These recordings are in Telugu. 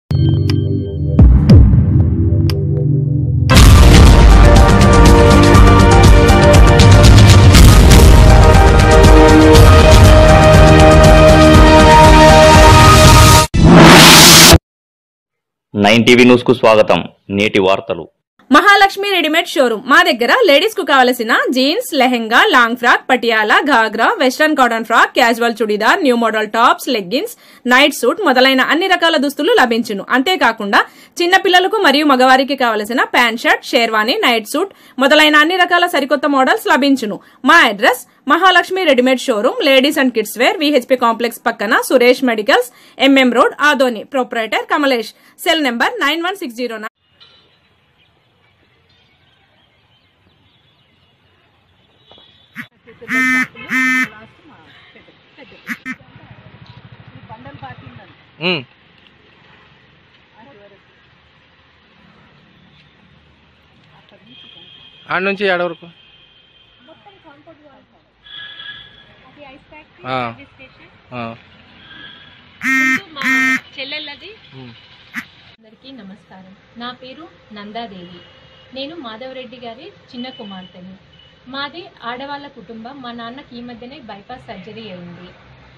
నైన్ టీవీ న్యూస్ కు స్వాగతం నేటి వార్తలు మహాలక్ష్మి రెడీమేడ్ షోరూమ్ మా దగ్గర లేడీస్ కు కావలసిన jeans lehenga long frock Patiala ghagra western cotton frock casual churidar new model tops leggings night suit మొదలైన అన్ని రకాల దుస్తులు లభించును అంతేకాకుండా చిన్న పిల్లలకు మరియు మగవారికి కావలసిన pant shirt sherwani night suit మొదలైన అన్ని రకాల సరికొత్త మోడల్స్ లభించును మా address Mahalakshmi readymade showroom ladies and kids wear VHP complex పక్కన Suresh medicals MM road Adoni proprietor Kamalesh cell number nine one six zero um. ఆడ నుంచి ఆడ వరకు ఆ. ఆ. మా చెల్లెళ్ళది ఉమ్. అందరికీ నమస్కారం నా పేరు నందాదేవి నేను మాధవరెడ్డి గారి చిన్న కుమార్తెని మాది ఆడవాళ్ళ కుటుంబం మా నాన్నకి ఈ మధ్యనే బైపాస్ సర్జరీ అయింది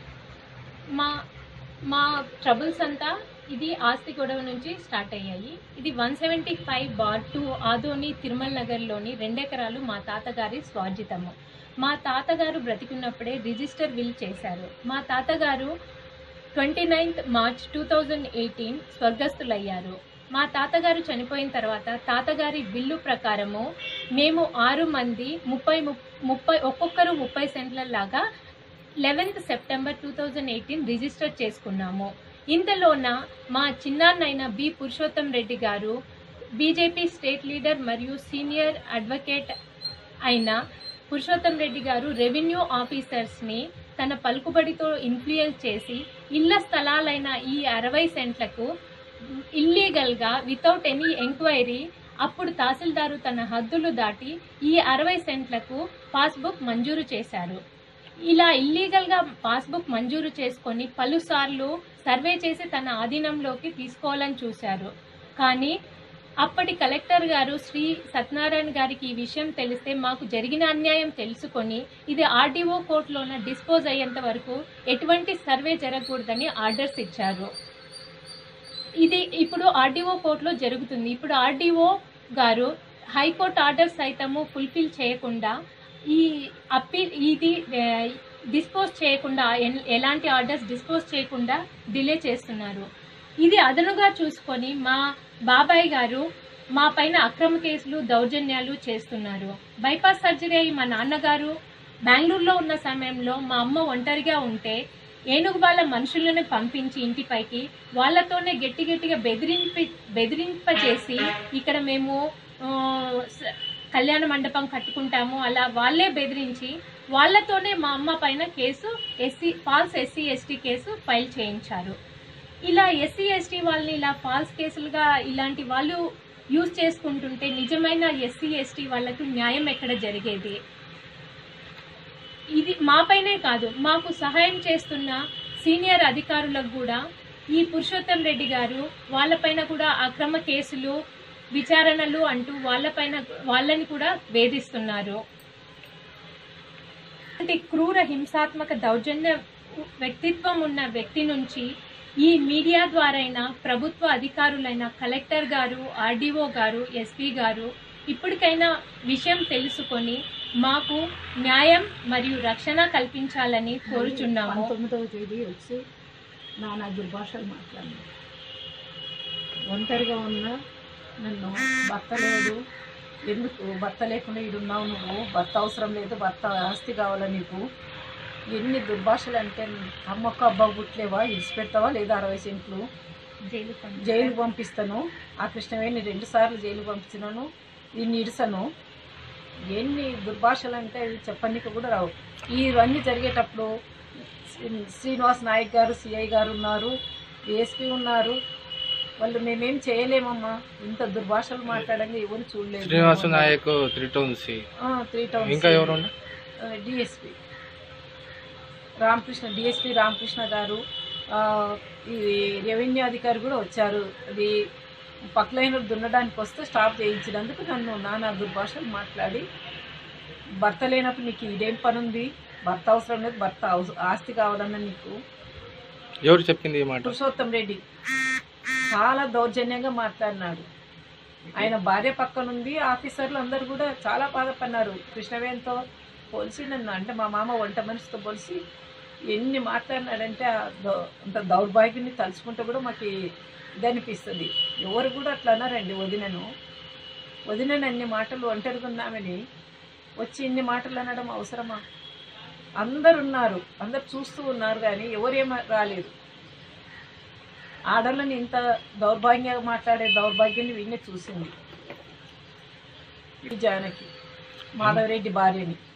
మా మా ట్రబుల్స్ అంతా ఇది ఆస్తి గొడవ నుంచి స్టార్ట్ అయ్యాయి ఇది one seventy five bar two Adoni Tirumala నగర్లోని రెండెకరాలు మా తాతగారి స్వార్జితము మా తాతగారు బ్రతికున్నప్పుడే రిజిస్టర్ విల్ చేశారు మా తాతగారు twenty ninth March two thousand eighteen స్వర్గస్థులయ్యారు మా తాతగారు చనిపోయిన తర్వాత తాతగారి బిల్లు ప్రకారము మేము ఆరు మంది ముప్పై ముప్- ముప్పై ఒక్కొక్కరు ముప్పై సెంట్ల లాగా eleventh September two thousand eighteen register చేసుకున్నాము ఇంతలోన మా చిన్నాన్నైన B Purushottam Reddy garu BJP state leader మరియు సీనియర్ అడ్వకేట్ అయిన పురుషోత్తం రెడ్డి గారు రెవెన్యూ ఆఫీసర్స్ని తన పలుకుబడితో ఇన్ఫ్లుయెన్స్ చేసి ఇళ్ల స్థలాలైన ఈ అరవై సెంట్లకు ఇల్లీగల్గా వితౌట్ ఎనీ ఎంక్వైరీ అప్పుడు తహసీల్దారు తన హద్దులు దాటి ఈ అరవై సెంట్లకు పాస్బుక్ మంజూరు చేశారు ఇలా ఇల్లీగల్గా పాస్బుక్ మంజూరు చేసుకొని పలుసార్లు సర్వే చేసి తన ఆధీనంలోకి తీసుకోవాలని చూశారు కానీ అప్పటి కలెక్టర్ గారు శ్రీ సత్యనారాయణ గారికి ఈ విషయం తెలిస్తే మాకు జరిగిన అన్యాయం తెలుసుకొని ఇది ఆర్డీఓ కోర్టులోన డిస్పోజ్ అయ్యేంత వరకు ఎటువంటి సర్వే జరగకూడదని ఆర్డర్స్ ఇచ్చారు ఇది ఇప్పుడు ఆర్డీఓ కోర్టులో జరుగుతుంది ఇప్పుడు ఆర్డీఓ గారు హైకోర్టు ఆర్డర్ సైతము ఫుల్ఫిల్ చేయకుండా ఈ అప్పీల్ ఇది డిస్పోజ్ చేయకుండా ఎన్- ఎలాంటి ఆర్డర్స్ డిస్పోజ్ చేయకుండా డిలే చేస్తున్నారు ఇది అదనుగా చూసుకొని మా బాబాయ్ గారు మా పైన అక్రమ కేసులు దౌర్జన్యాలు చేస్తున్నారు బైపాస్ సర్జరీ అయ్యి మా నాన్నగారు బెంగళూరులో ఉన్న సమయంలో మా అమ్మ ఒంటరిగా ఉంటే ఏనుగు వాళ్ళ మనుషులను పంపించి ఇంటిపైకి వాళ్ళతోనే గట్టి గట్టిగా బెదిరింపి బెదిరింపచేసి ఇక్కడ మేము ఆ, స- కళ్యాణ మండపం కట్టుకుంటాము అలా వాళ్ళే బెదిరించి వాళ్ళతోనే మా అమ్మ పైన case SC false SC ST case file చేయించారు ఇలా ఎస్సీ ఎస్టీ వాళ్ళని ఇలా ఫాల్స్ కేసులుగా ఇలాంటి వాళ్ళు యూజ్ చేసుకుంటుంటే నిజమైన ఎస్సీ ఎస్టీ వాళ్ళకు న్యాయం ఎక్కడ జరిగేది ఇది మాపైనే కాదు మాకు సహాయం చేస్తున్న సీనియర్ అధికారులకు కూడా ఈ పురుషోత్తం రెడ్డి గారు వాళ్ళపైన కూడా అక్రమ కేసులు విచారణలు అంటూ వాళ్ళపైన వాళ్ళని కూడా వేధిస్తున్నారు అంటే క్రూర హింసాత్మక దౌర్జన్య వ్యక్తిత్వం ఉన్న వ్యక్తి నుంచి ఈ మీడియా ద్వారైనా ప్రభుత్వ అధికారులైన collector garu RDO garu SP garu ఇప్పటికైనా విషయం తెలుసుకొని మాకు న్యాయం మరియు రక్షణ కల్పించాలని కోరుచున్నాము పంతొమ్మిదవ తేదీ వచ్చి నానా దుర్భాషలు మాట్లాడినాడు ఒంటరిగా ఉన్నా నన్ను భర్త లేడు ఎందుకు భర్త లేకుండా ఈడున్నావు నువ్వు భర్త అవసరం లేదు భర్త ఆస్తి కావాలా నీకు ఎన్ని దుర్భాషలు అంటే అమ్మక్క అబ్బా పుట్లేవా ఇడిచిపెడతావా లేదా అరవై సెంట్లు జైలు పంపించారు. జైలు పంపిస్తాను ఆ కృష్ణవేణి రెండు సార్లు జైలు పంపించినాను దీన్ని ఇడిసను ఎన్ని దుర్భాషలు అంటే అవి చెప్పనీకి కూడా రావు ఇవన్నీ జరిగేటప్పుడు శ్రీ- శ్రీనివాస్ నాయక్ గారు సిఐ గారు ఉన్నారు ఏఎస్పీ ఉన్నారు వాళ్ళు మేమేం చేయలేమమ్మా ఇంత దుర్భాషలు మాట్లాడంగా ఎవరు చూడలేదు Srinivasa Nayak three town C three town ఇంకా ఎవరు ఉండ డిఎస్పి రామకృష్ణ డిఎస్పి రామకృష్ణ గారు ఆ, ఇది రెవెన్యూ అధికారి కూడా వచ్చారు అది పక్కలైన దున్నడానికి వస్తే స్టాప్ చేయించినందుకు నన్ను నానా దుర్భాషలు మాట్లాడి భర్త లేనప్పుడు నీకు ఇదేం పని ఉంది భర్త అవసరం లేదు భర్త అవస- ఆస్తి కావాలన్నా నీకు ఎవరు చెప్పింది ఈ మాట పురుషోత్తం రెడ్డి చాలా దౌర్జన్యంగా మాట్లాడినాడు ఆయన భార్య పక్కనుంది ఆఫీసర్లు అందరు కూడా చాలా బాధపడినారు కృష్ణవేణితో పోల్చి నన్ను అంటే మా మామ వంట మనిషితో పోల్చి ఎన్ని మాట్లాడినాడంటే ఆ దౌ- అంత దౌర్భాగ్యాన్ని తలుచుకుంటే కూడా మాకు ఇది అనిపిస్తుంది ఎవరు కూడా అట్లా అన్నారండి వదినను వదినని అన్ని మాటలు ఒంటరిగున్నామని వచ్చి ఇన్ని మాటలు అనడం అవసరమా అందరు ఉన్నారు అందరు చూస్తూ ఉన్నారు కానీ ఎవరేం రాలేదు ఆడవాళ్ళని ఇంత దౌర్భాగ్యంగా మాట్లాడే దౌర్భాగ్యాన్ని వీళ్ళే చూసింది ఈ జానకి మాధవరెడ్డి భార్యని